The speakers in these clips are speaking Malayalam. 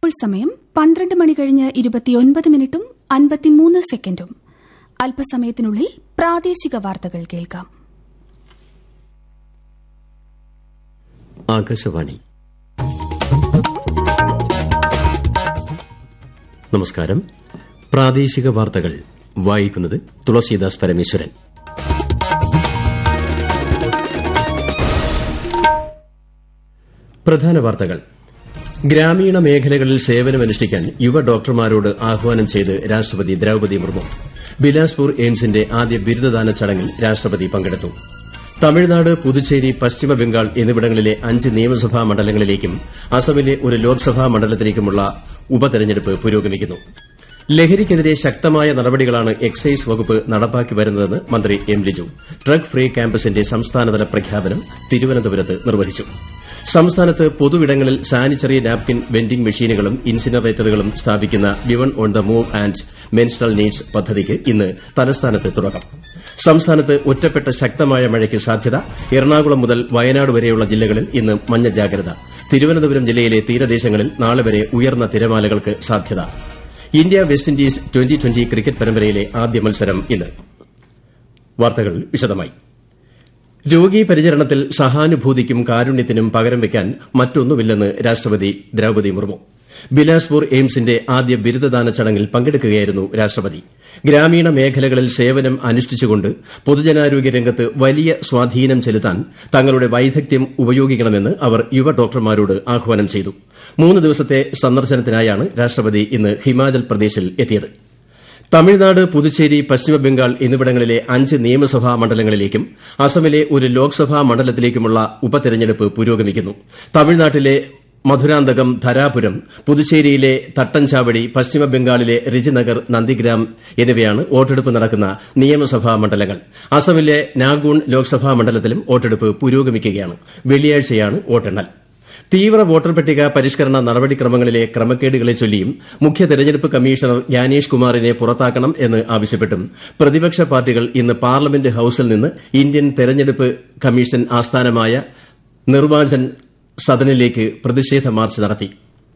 ഇപ്പോൾ സമയം പന്ത്രണ്ട് മണി കഴിഞ്ഞ് ഇരുപത്തിയൊൻപത് മിനിറ്റും അൻപത്തിമൂന്ന് സെക്കൻഡും അല്പസമയത്തിനുള്ളിൽ പ്രാദേശിക വാർത്തകൾ കേൾക്കാം ആകാശവാണി നമസ്കാരം പ്രാദേശിക വാർത്തകൾ വായിക്കുന്നത് തുളസീദാസ് പരമേശ്വരൻ പ്രധാന വാർത്തകൾ ഗ്രാമീണ മേഖലകളിൽ സേവനമനുഷ്ഠിക്കാൻ യുവ ഡോക്ടർമാരോട് ആഹ്വാനം ചെയ്ത് രാഷ്ട്രപതി ദ്രൌപതി മുർമു ബിലാസ്പൂർ എയിംസിന്റെ ആദ്യ ബിരുദദാന ചടങ്ങിൽ രാഷ്ട്രപതി പങ്കെടുത്തു തമിഴ്നാട് പുതുച്ചേരി പശ്ചിമ ബംഗാൾ എന്നിവിടങ്ങളിലെ അഞ്ച് നിയമസഭാ മണ്ഡലങ്ങളിലേക്കും അസമിലെ ഒരു ലോക്സഭാ മണ്ഡലത്തിലേക്കുമുള്ള ഉപതെരഞ്ഞെടുപ്പ് പുരോഗമിക്കുന്നു ലഹരിക്കെതിരെ ശക്തമായ നടപടികളാണ് എക്സൈസ് വകുപ്പ് നടപ്പാക്കി വരുന്നതെന്ന് മന്ത്രി എം ലിജു ഡ്രഗ് ഫ്രീ ക്യാമ്പസിന്റെ സംസ്ഥാനതല പ്രഖ്യാപനം തിരുവനന്തപുരത്ത് നിർവഹിച്ചു സംസ്ഥാനത്ത് പൊതുവിടങ്ങളിൽ സാനിറ്ററി നാപ്കിൻ വെൻഡിംഗ് മെഷീനുകളും ഇൻസിനറേറ്ററുകളും സ്ഥാപിക്കുന്ന women on the move and menstrual needs പദ്ധതിക്ക് ഇന്ന് തലസ്ഥാനത്ത് തുടക്കം സംസ്ഥാനത്ത് ഒറ്റപ്പെട്ട ശക്തമായ മഴയ്ക്ക് സാധ്യത എറണാകുളം മുതൽ വയനാട് വരെയുള്ള ജില്ലകളിൽ ഇന്ന് മഞ്ഞ ജാഗ്രത തിരുവനന്തപുരം ജില്ലയിലെ തീരദേശങ്ങളിൽ നാളെ വരെ ഉയർന്ന തിരമാലകൾക്ക് സാധ്യത India West Indies twenty twenty cricket പരമ്പരയിലെ ആദ്യ മത്സരം ഇന്ന് വാർത്തകൾ വിശദമായി രോഗീ പരിചരണത്തിൽ സഹാനുഭൂതിക്കും കാരുണ്യത്തിനും പകരം വയ്ക്കാൻ മറ്റൊന്നുമില്ലെന്ന് രാഷ്ട്രപതി ദ്രൌപതി മുർമു ബിലാസ്പൂർ എയിംസിന്റെ ആദ്യ ബിരുദദാന ചടങ്ങിൽ പങ്കെടുക്കുകയായിരുന്നു രാഷ്ട്രപതി ഗ്രാമീണ മേഖലകളിൽ സേവനം അനുഷ്ഠിച്ചുകൊണ്ട് പൊതുജനാരോഗ്യ രംഗത്ത് വലിയ സ്വാധീനം ചെലുത്താൻ തങ്ങളുടെ വൈദഗ്ധ്യം ഉപയോഗിക്കണമെന്ന് അവർ യുവ ഡോക്ടർമാരോട് ആഹ്വാനം ചെയ്തു മൂന്ന് ദിവസത്തെ സന്ദർശനത്തിനായാണ് രാഷ്ട്രപതി ഇന്ന് ഹിമാചൽ പ്രദേശിൽ എത്തിയത് തമിഴ്നാട് പുതുച്ചേരി പശ്ചിമബംഗാൾ എന്നിവിടങ്ങളിലെ അഞ്ച് നിയമസഭാ മണ്ഡലങ്ങളിലേക്കും അസമിലെ ഒരു ലോക്സഭാ മണ്ഡലത്തിലേക്കുമുള്ള ഉപതെരഞ്ഞെടുപ്പ് പുരോഗമിക്കുന്നു തമിഴ്നാട്ടിലെ മധുരാന്തകം ധരാപുരം പുതുച്ചേരിയിലെ തട്ടൻചാവടി പശ്ചിമബംഗാളിലെ റിജിനഗർ നന്ദിഗ്രാം എന്നിവയാണ് വോട്ടെടുപ്പ് നടക്കുന്ന നിയമസഭാ മണ്ഡലങ്ങൾ അസമിലെ നാഗൂൺ ലോക്സഭാ മണ്ഡലത്തിലും വോട്ടെടുപ്പ് പുരോഗമിക്കുകയാണ് വെള്ളിയാഴ്ചയാണ് വോട്ടെണ്ണൽ തീവ്ര വോട്ടർ പട്ടിക പരിഷ്കരണ നടപടിക്രമങ്ങളിലെ ക്രമക്കേടുകളെ ചൊല്ലിയും മുഖ്യ തെരഞ്ഞെടുപ്പ് കമ്മീഷണർ ജ്ഞാനേഷ് കുമാറിനെ പുറത്താക്കണം എന്ന് ആവശ്യപ്പെട്ടും പ്രതിപക്ഷ പാർട്ടികൾ ഇന്ന് പാർലമെന്റ് ഹൌസിൽ നിന്ന് ഇന്ത്യൻ തെരഞ്ഞെടുപ്പ് കമ്മീഷൻ ആസ്ഥാനമായ നിർവാചൻ സദനിലേക്ക് പ്രതിഷേധ മാർച്ച് നടത്തി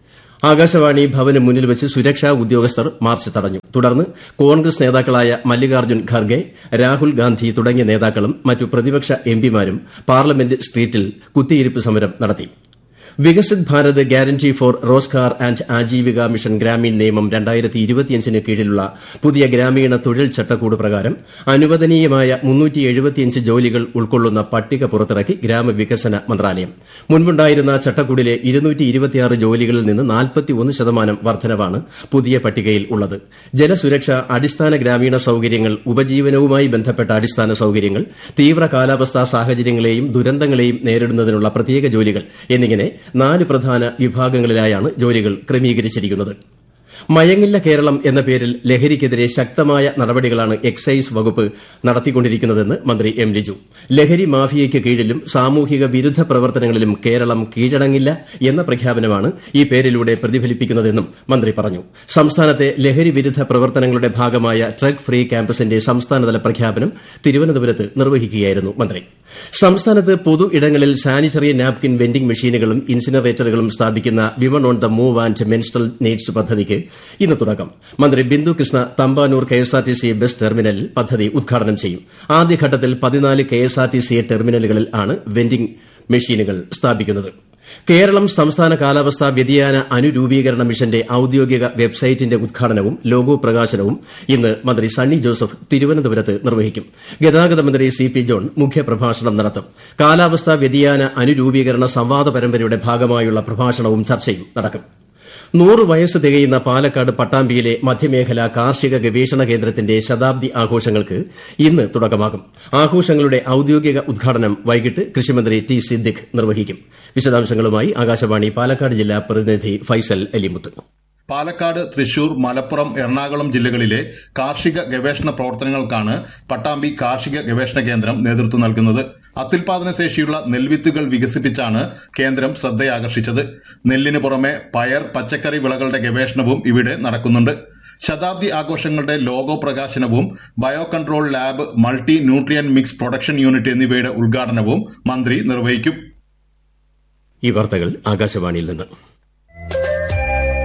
ആകാശവാണി ഭവന് മുന്നിൽ വെച്ച് സുരക്ഷാ ഉദ്യോഗസ്ഥർ മാർച്ച് തടഞ്ഞു തുടർന്ന് കോൺഗ്രസ് നേതാക്കളായ മല്ലികാർജ്ജുൻ ഖർഗെ രാഹുൽ ഗാന്ധി തുടങ്ങിയ നേതാക്കളും മറ്റു പ്രതിപക്ഷ എംപിമാരും പാർലമെന്റ് സ്ട്രീറ്റിൽ കുത്തിയിരിപ്പ് സമരം നടത്തി Viksit Bharat guarantee for Rozgar and Ajeevika mission Gramin നിയമം രണ്ടായിരത്തി ഇരുപത്തിയഞ്ചിന് കീഴിലുള്ള പുതിയ ഗ്രാമീണ തൊഴിൽ ചട്ടക്കൂട് പ്രകാരം അനുവദനീയമായ മുന്നൂറ്റി എഴുപത്തിയഞ്ച് ജോലികൾ ഉൾക്കൊള്ളുന്ന പട്ടിക പുറത്തിറക്കി ഗ്രാമവികസന മന്ത്രാലയം മുൻപുണ്ടായിരുന്ന ചട്ടക്കൂടിലെ ഇരുന്നൂറ്റി ഇരുപത്തിയാറ് ജോലികളിൽ നിന്ന് നാൽപ്പത്തിയൊന്ന് ശതമാനം വർധനവാണ് പുതിയ പട്ടികയിൽ ഉള്ളത് ജലസുരക്ഷ അടിസ്ഥാന ഗ്രാമീണ സൌകര്യങ്ങൾ ഉപജീവനവുമായി ബന്ധപ്പെട്ട അടിസ്ഥാന സൌകര്യങ്ങൾ തീവ്ര കാലാവസ്ഥാ സാഹചര്യങ്ങളെയും ദുരന്തങ്ങളെയും നേരിടുന്നതിനുള്ള പ്രത്യേക ജോലികൾ എന്നിങ്ങനെ നാല് പ്രധാന വിഭാഗങ്ങളിലായാണ് ജോലികൾ ക്രമീകരിച്ചിരിക്കുന്നത് മയങ്ങില്ല കേരളം എന്ന പേരിൽ ലഹരിക്കെതിരെ ശക്തമായ നടപടികളാണ് എക്സൈസ് വകുപ്പ് നടത്തിക്കൊണ്ടിരിക്കുന്നതെന്ന് മന്ത്രി എം ലിജു ലഹരി മാഫിയയ്ക്ക് കീഴിലും സാമൂഹിക വിരുദ്ധ പ്രവർത്തനങ്ങളിലും കേരളം കീഴടങ്ങില്ല എന്ന പ്രഖ്യാപനമാണ് ഈ പേരിലൂടെ പ്രതിഫലിപ്പിക്കുന്നതെന്നും മന്ത്രി പറഞ്ഞു സംസ്ഥാനത്തെ ലഹരി വിരുദ്ധ പ്രവർത്തനങ്ങളുടെ ഭാഗമായ ഡ്രഗ് ഫ്രീ ക്യാമ്പസിന്റെ സംസ്ഥാനതല പ്രഖ്യാപനം തിരുവനന്തപുരത്ത് നിർവഹിക്കുകയായിരുന്നു മന്ത്രി സംസ്ഥാനത്ത് പൊതു ഇടങ്ങളിൽ സാനിറ്ററി നാപ്കിൻ വെൻഡിംഗ് മെഷീനുകളും ഇൻസിനറേറ്ററുകളും സ്ഥാപിക്കുന്ന women on the move and menstrual needs പദ്ധതിക്ക് ഇന്ന് തുടക്കം മന്ത്രി ബിന്ദു കൃഷ്ണ തമ്പാനൂർ കെഎസ്ആർടിസി ബസ് ടെർമിനലിൽ പദ്ധതി ഉദ്ഘാടനം ചെയ്യും ആദ്യഘട്ടത്തിൽ പതിനാല് കെഎസ്ആർടിസി ടെർമിനലുകളിൽ ആണ് വെൻഡിംഗ് മെഷീനുകൾ സ്ഥാപിക്കുന്നത് കേരളം സംസ്ഥാന കാലാവസ്ഥാ വ്യതിയാന അനുരൂപീകരണ മിഷന്റെ ഔദ്യോഗിക വെബ്സൈറ്റിന്റെ ഉദ്ഘാടനവും ലോഗോ പ്രകാശനവും ഇന്ന് മന്ത്രി സണ്ണി ജോസഫ് തിരുവനന്തപുരത്ത് നിർവഹിക്കും ഗതാഗത മന്ത്രി സി പി ജോൺ മുഖ്യപ്രഭാഷണം നടത്തും കാലാവസ്ഥാ വ്യതിയാന അനുരൂപീകരണ സംവാദ പരമ്പരയുടെ ഭാഗമായുള്ള പ്രഭാഷണവും ചർച്ചയും നടക്കും നൂറ് വയസ്സ് തികയുന്ന പാലക്കാട് പട്ടാമ്പിയിലെ മധ്യമേഖല കാർഷിക ഗവേഷണ കേന്ദ്രത്തിന്റെ ശതാബ്ദി ആഘോഷങ്ങൾക്ക് ഇന്ന് തുടക്കമാകും ആഘോഷങ്ങളുടെ ഔദ്യോഗിക ഉദ്ഘാടനം വൈകിട്ട് കൃഷിമന്ത്രി ടി സിദ്ദിഖ് നിർവഹിക്കും വിശദാംശങ്ങളുമായി ആകാശവാണി പാലക്കാട് ജില്ലാ പ്രതിനിധി ഫൈസൽ അലിമുത്ത് പാലക്കാട് തൃശൂർ മലപ്പുറം എറണാകുളം ജില്ലകളിലെ കാർഷിക ഗവേഷണ പ്രവർത്തനങ്ങൾക്കാണ് പട്ടാമ്പി കാർഷിക ഗവേഷണ കേന്ദ്രം നേതൃത്വം നൽകുന്നത് അത്യുൽപാദന ശേഷിയുള്ള നെൽവിത്തുകൾ വികസിപ്പിച്ചാണ് കേന്ദ്രം ശ്രദ്ധയാകർഷിച്ചത് നെല്ലിന് പുറമെ പയർ പച്ചക്കറി വിളകളുടെ ഗവേഷണവും ഇവിടെ നടക്കുന്നുണ്ട് ശതാബ്ദി ആഘോഷങ്ങളുടെ ലോഗോ പ്രകാശനവും bio control lab multi nutrient mix production unit എന്നിവയുടെ ഉദ്ഘാടനവും മന്ത്രി നിർവഹിക്കും ഈ വാർത്തകൾ ആകാശവാണിയിൽ നിന്ന്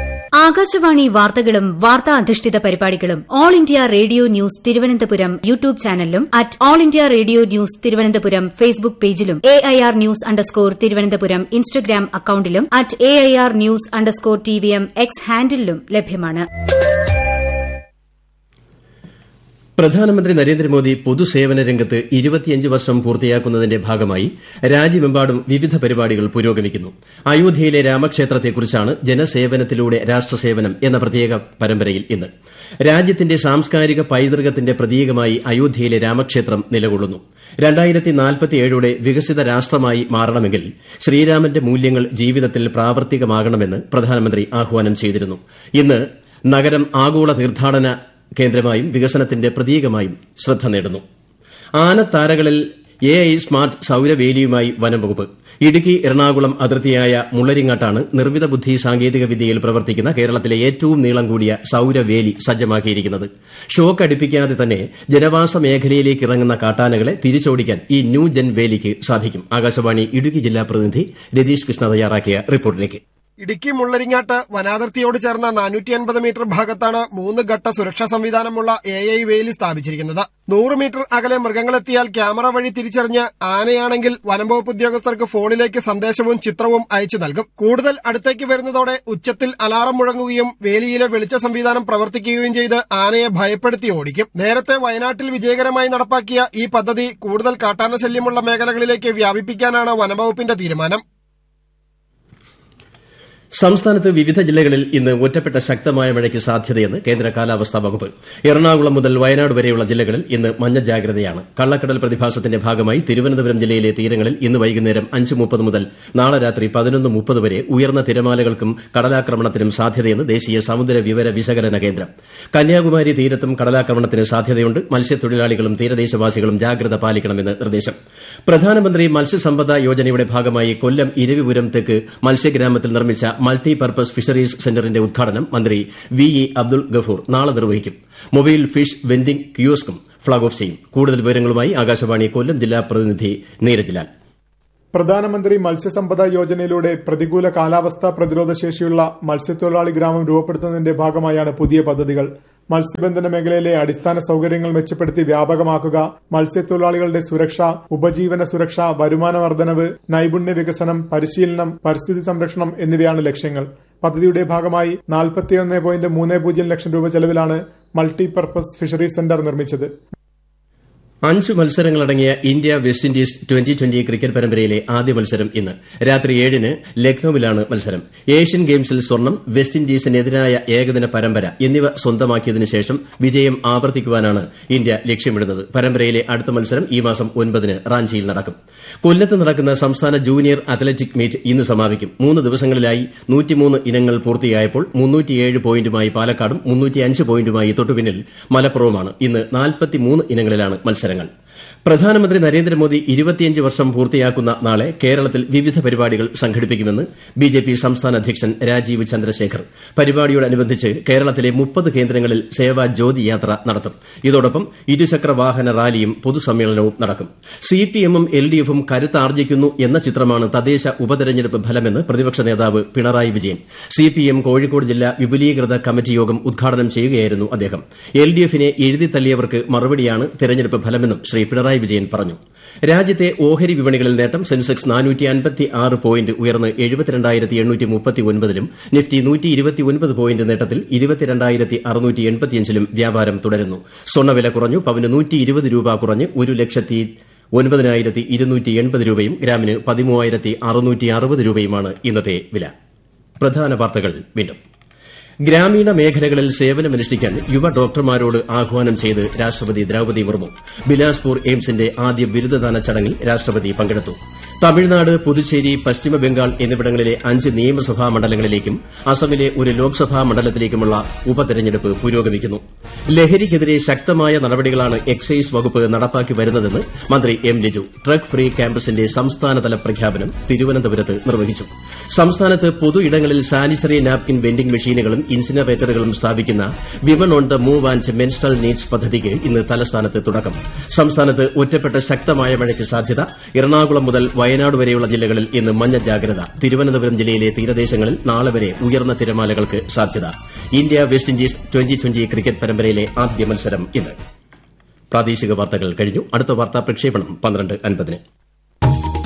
ആകാശവാണി വാർത്തകളും വാർത്താ അധിഷ്ഠിത പരിപാടികളും All India Radio News Thiruvananthapuram YouTube ചാനലിലും at All India Radio News Thiruvananthapuram Facebook പേജിലും A I R news underscore Thiruvananthapuram Instagram അക്കൌണ്ടിലും at A I R news underscore T V M X ഹാൻഡിലും ലഭ്യമാണ് പ്രധാനമന്ത്രി നരേന്ദ്രമോദി പൊതുസേവന രംഗത്ത് ഇരുപത്തിയഞ്ച് വർഷം പൂർത്തിയാക്കുന്നതിന്റെ ഭാഗമായി രാജ്യമെമ്പാടും വിവിധ പരിപാടികൾ പുരോഗമിക്കുന്നു അയോധ്യയിലെ രാമക്ഷേത്രത്തെക്കുറിച്ചാണ് ജനസേവനത്തിലൂടെ രാഷ്ട്രസേവനം എന്ന പ്രത്യേക പരമ്പരയിൽ ഇന്ന് രാജ്യത്തിന്റെ സാംസ്കാരിക പൈതൃകത്തിന്റെ പ്രതീകമായി അയോധ്യയിലെ രാമക്ഷേത്രം നിലകൊള്ളുന്നു ോടെ വികസിത രാഷ്ട്രമായി മാറണമെങ്കിൽ ശ്രീരാമന്റെ മൂല്യങ്ങൾ ജീവിതത്തിൽ പ്രാവർത്തികമാകണമെന്ന് പ്രധാനമന്ത്രി ആഹ്വാനം ചെയ്തിരുന്നു ഇന്ന് നഗരം ആഗോള തീർത്ഥാടന കേന്ദ്രമായും വികസനത്തിന്റെ പ്രതീകമായും ശ്രദ്ധ നേടുന്നു ആനത്താരകളിൽ എ ഐ സ്മാർട്ട് സൌരവേലിയുമായി വനംവകുപ്പ് ഇടുക്കി എറണാകുളം അതിർത്തിയായ മുള്ളരിങ്ങാട്ടാണ് നിർമ്മിത ബുദ്ധി സാങ്കേതിക വിദ്യയിൽ പ്രവർത്തിക്കുന്ന കേരളത്തിലെ ഏറ്റവും നീളം കൂടിയ സൌരവേലി സജ്ജമാക്കിയിരിക്കുന്നത് ഷോക്ക് അടുപ്പിക്കാതെ തന്നെ ജനവാസ മേഖലയിലേക്ക് ഇറങ്ങുന്ന കാട്ടാനകളെ തിരിച്ചോടിക്കാൻ ഈ ന്യൂ ജെൻ വേലിക്ക് സാധിക്കും ആകാശവാണി ഇടുക്കി ജില്ലാ പ്രതിനിധി രതീഷ് കൃഷ്ണ തയ്യാറാക്കിയ റിപ്പോർട്ടിലേക്ക് ഇടുക്കി മുള്ളരിങ്ങാട്ട് വനാതിർത്തിയോട് ചേർന്ന നാനൂറ്റി അൻപത് മീറ്റർ ഭാഗത്താണ് മൂന്ന് ഘട്ട സുരക്ഷാ സംവിധാനമുള്ള എ ഐ വേലി സ്ഥാപിച്ചിരിക്കുന്നത് നൂറ് മീറ്റർ അകലെ മൃഗങ്ങളെത്തിയാൽ ക്യാമറ വഴി തിരിച്ചറിഞ്ഞ് ആനയാണെങ്കിൽ വനംവകുപ്പ് ഉദ്യോഗസ്ഥർക്ക് ഫോണിലേക്ക് സന്ദേശവും ചിത്രവും അയച്ചു നൽകും കൂടുതൽ അടുത്തേക്ക് വരുന്നതോടെ ഉച്ചത്തിൽ അലാറം മുഴങ്ങുകയും വേലിയിലെ വെളിച്ച സംവിധാനം പ്രവർത്തിക്കുകയും ചെയ്ത് ആനയെ ഭയപ്പെടുത്തി ഓടിക്കും നേരത്തെ വയനാട്ടിൽ വിജയകരമായി നടപ്പാക്കിയ ഈ പദ്ധതി കൂടുതൽ കാട്ടാന ശല്യമുള്ള മേഖലകളിലേക്ക് വ്യാപിപ്പിക്കാനാണ് വനംവകുപ്പിന്റെ തീരുമാനം സംസ്ഥാനത്ത് വിവിധ ജില്ലകളിൽ ഇന്ന് ഒറ്റപ്പെട്ട ശക്തമായ മഴയ്ക്ക് സാധ്യതയെന്ന് കേന്ദ്ര കാലാവസ്ഥാ വകുപ്പ് എറണാകുളം മുതൽ വയനാട് വരെയുള്ള ജില്ലകളിൽ ഇന്ന് മഞ്ഞ ജാഗ്രതയാണ് കള്ളക്കടൽ പ്രതിഭാസത്തിന്റെ ഭാഗമായി തിരുവനന്തപുരം ജില്ലയിലെ തീരങ്ങളിൽ ഇന്ന് വൈകുന്നേരം അഞ്ച് മുപ്പത് മുതൽ നാളെ രാത്രി പതിനൊന്ന് മുപ്പത് വരെ ഉയർന്ന തിരമാലകൾക്കും കടലാക്രമണത്തിനും സാധ്യതയെന്ന് ദേശീയ സമുദ്ര വിവര വിശകലന കേന്ദ്രം കന്യാകുമാരി തീരത്തും കടലാക്രമണത്തിന് സാധ്യതയുണ്ട് മത്സ്യത്തൊഴിലാളികളും തീരദേശവാസികളും ജാഗ്രത പാലിക്കണമെന്ന് നിർദ്ദേശം പ്രധാനമന്ത്രി മത്സ്യസമ്പദ യോജനയുടെ ഭാഗമായി കൊല്ലം ഇരവിപുരം തെക്ക് മത്സ്യഗ്രാമത്തിൽ നിർമ്മിച്ച മൾട്ടി പർപ്പസ് ഫിഷറീസ് സെന്ററിന്റെ ഉദ്ഘാടനം മന്ത്രി വി ഇ അബ്ദുൾ ഗഫൂർ നാളെ നിർവഹിക്കും മൊബൈൽ ഫിഷ് വെൻഡിംഗ് കിയോസ്കും ഫ്ളാഗ് ഓഫ് ചെയ്യും കൂടുതൽ വിവരങ്ങളുമായി ആകാശവാണി കൊല്ലം ജില്ലാ പ്രതിനിധി നീരജ് ലാൽ പ്രധാനമന്ത്രി മത്സ്യസമ്പദ യോജനയിലൂടെ പ്രതികൂല കാലാവസ്ഥാ പ്രതിരോധ ശേഷിയുള്ള മത്സ്യത്തൊഴിലാളി ഗ്രാമം രൂപപ്പെടുത്തുന്നതിന്റെ ഭാഗമായാണ് പുതിയ പദ്ധതികൾ മത്സ്യബന്ധന മേഖലയിലെ അടിസ്ഥാന സൌകര്യങ്ങൾ മെച്ചപ്പെടുത്തി വ്യാപകമാക്കുക മത്സ്യത്തൊഴിലാളികളുടെ സുരക്ഷ ഉപജീവന സുരക്ഷ വരുമാന വർധനവ് നൈപുണ്യ വികസനം പരിശീലനം പരിസ്ഥിതി സംരക്ഷണം എന്നിവയാണ് ലക്ഷ്യങ്ങൾ പദ്ധതിയുടെ ഭാഗമായി നാൽപ്പത്തിയൊന്ന് പോയിന്റ് മൂന്ന് പൂജ്യം ലക്ഷം രൂപ ചെലവിലാണ് മൾട്ടി പർപ്പസ് ഫിഷറീസ് സെന്റർ നിർമ്മിച്ചത് അഞ്ച് മത്സരങ്ങളടങ്ങിയ India West Indies twenty twenty cricket പരമ്പരയിലെ ആദ്യ മത്സരം ഇന്ന് രാത്രി ഏഴിന് ലക്നൌവിലാണ് മത്സരം ഏഷ്യൻ ഗെയിംസിൽ സ്വർണം വെസ്റ്റ് ഇൻഡീസിനെതിരായ ഏകദിന പരമ്പര എന്നിവ സ്വന്തമാക്കിയതിനു ശേഷം വിജയം ആവർത്തിക്കുവാനാണ് ഇന്ത്യ ലക്ഷ്യമിടുന്നത് പരമ്പരയിലെ അടുത്ത മത്സരം ഈ മാസം ഒൻപതിന് റാഞ്ചിയിൽ നടക്കും കൊല്ലത്ത് നടക്കുന്ന സംസ്ഥാന ജൂനിയർ അത്ലറ്റിക് മീറ്റ് ഇന്ന് സമാപിക്കും മൂന്ന് ദിവസങ്ങളിലായി നൂറ്റിമൂന്ന് ഇനങ്ങൾ പൂർത്തിയായപ്പോൾ മുന്നൂറ്റിയേഴ് പോയിന്റുമായി പാലക്കാടും മുന്നൂറ്റിയഞ്ച് പോയിന്റുമായി തൊട്ടുപിന്നിൽ മലപ്പുറവുമാണ് ഇന്ന് നാൽപ്പത്തിമൂന്ന് ഇനങ്ങളിലാണ് മത്സരങ്ങൾ പ്രധാനമന്ത്രി നരേന്ദ്രമോദി ഇരുപത്തിയഞ്ച് വർഷം പൂർത്തിയാക്കുന്ന നാളെ കേരളത്തിൽ വിവിധ പരിപാടികൾ സംഘടിപ്പിക്കുമെന്ന് ബിജെപി സംസ്ഥാന അധ്യക്ഷൻ രാജീവ് ചന്ദ്രശേഖർ പരിപാടിയോടനുബന്ധിച്ച് കേരളത്തിലെ മുപ്പത് കേന്ദ്രങ്ങളിൽ സേവാ ജ്യോതി യാത്ര നടത്തും ഇതോടൊപ്പം ഇരുചക്ര വാഹന റാലിയും പൊതുസമ്മേളനവും നടക്കും സിപിഎമ്മും എൽഡിഎഫും കരുത്താർജിക്കുന്നു എന്ന ചിത്രമാണ് തദ്ദേശ ഉപതെരഞ്ഞെടുപ്പ് ഫലമെന്ന് പ്രതിപക്ഷ നേതാവ് പിണറായി വിജയൻ സിപിഎം കോഴിക്കോട് ജില്ലാ വിപുലീകൃത കമ്മിറ്റി യോഗം ഉദ്ഘാടനം ചെയ്യുകയായിരുന്നു അദ്ദേഹം എൽഡിഎഫിനെ എഴുതിത്തള്ളിയവർക്ക് മറുപടിയാണ് തെരഞ്ഞെടുപ്പ് ഫലമെന്നും ശ്രീ പിണറായി വിജയൻ പറഞ്ഞു രാജ്യത്തെ ഓഹരി വിപണികളിൽ നേട്ടം സെൻസെക്സ് നാനൂറ്റി അൻപത്തി ആറ് പോയിന്റ് ഉയർന്ന് എഴുപത്തിരണ്ടായിരത്തി എണ്ണൂറ്റി മുപ്പത്തി ഒൻപതിലും നിഫ്റ്റി നൂറ്റി ഇരുപത്തിയൊൻപത് പോയിന്റ് നേട്ടത്തിൽ ഇരുപത്തിരണ്ടായിരത്തി അറുന്നൂറ്റി എൺപത്തിയഞ്ചിലും വ്യാപാരം തുടരുന്നു സ്വർണ്ണവില കുറഞ്ഞു പവന് നൂറ്റി ഇരുപത് രൂപ കുറഞ്ഞ് ഒരു ലക്ഷത്തി ഒൻപതിനായിരത്തി ഇരുന്നൂറ്റി എൺപത് രൂപയും ഗ്രാമിന് പതിമൂവായിരത്തി അറുന്നൂറ്റി അറുപത് രൂപയുമാണ് ഇന്നത്തെ വില പ്രധാന വാർത്തകൾ വീണ്ടും ഗ്രാമീണ മേഖലകളിൽ സേവനമനുഷ്ഠിക്കാൻ യുവ ഡോക്ടർമാരോട് ആഹ്വാനം ചെയ്ത് രാഷ്ട്രപതി ദ്രൌപദി മുർമു ബിലാസ്പൂർ എയിംസിന്റെ ആദ്യ ബിരുദദാന ചടങ്ങിൽ രാഷ്ട്രപതി പങ്കെടുത്തു തമിഴ്നാട് പുതുച്ചേരി പശ്ചിമബംഗാൾ എന്നിവിടങ്ങളിലെ അഞ്ച് നിയമസഭാ മണ്ഡലങ്ങളിലേക്കും അസമിലെ ഒരു ലോക്സഭാ മണ്ഡലത്തിലേക്കുമുള്ള ഉപതെരഞ്ഞെടുപ്പ് പുരോഗമിക്കുന്നു ലഹരിക്കെതിരെ ശക്തമായ നടപടികളാണ് എക്സൈസ് വകുപ്പ് നടപ്പാക്കി വരുന്നതെന്ന് മന്ത്രി എം ലിജു ഡ്രഗ് ഫ്രീ ക്യാമ്പസിന്റെ സംസ്ഥാനതല പ്രഖ്യാപനം തിരുവനന്തപുരത്ത് നിർവഹിച്ചു സംസ്ഥാനത്ത് പൊതു ഇടങ്ങളിൽ സാനിറ്ററി നാപ്കിൻ വെൻഡിംഗ് മെഷീനുകളും ഇൻസിനറേറ്ററുകളും സ്ഥാപിക്കുന്ന women on the move and menstrual needs പദ്ധതിക്ക് ഇന്ന് തലസ്ഥാനത്ത് തുടക്കം സംസ്ഥാനത്ത് ഒറ്റപ്പെട്ട ശക്തമായ മഴയ്ക്ക് സാധ്യത എറണാകുളം മുതൽ വയനാട് വയനാട് വരെയുള്ള ജില്ലകളിൽ ഇന്ന് മഞ്ഞ ജാഗ്രത തിരുവനന്തപുരം ജില്ലയിലെ തീരദേശങ്ങളിൽ നാളെ വരെ ഉയർന്ന തിരമാലകൾക്ക് സാധ്യത India West Indies twenty twenty cricket പരമ്പരയിലെ ആദ്യ മത്സരം ഇന്ന് പ്രാദേശിക വാർത്തകൾ കഴിഞ്ഞു അടുത്ത വാർത്താ പ്രക്ഷേപണം പന്ത്രണ്ട് അൻപതിന്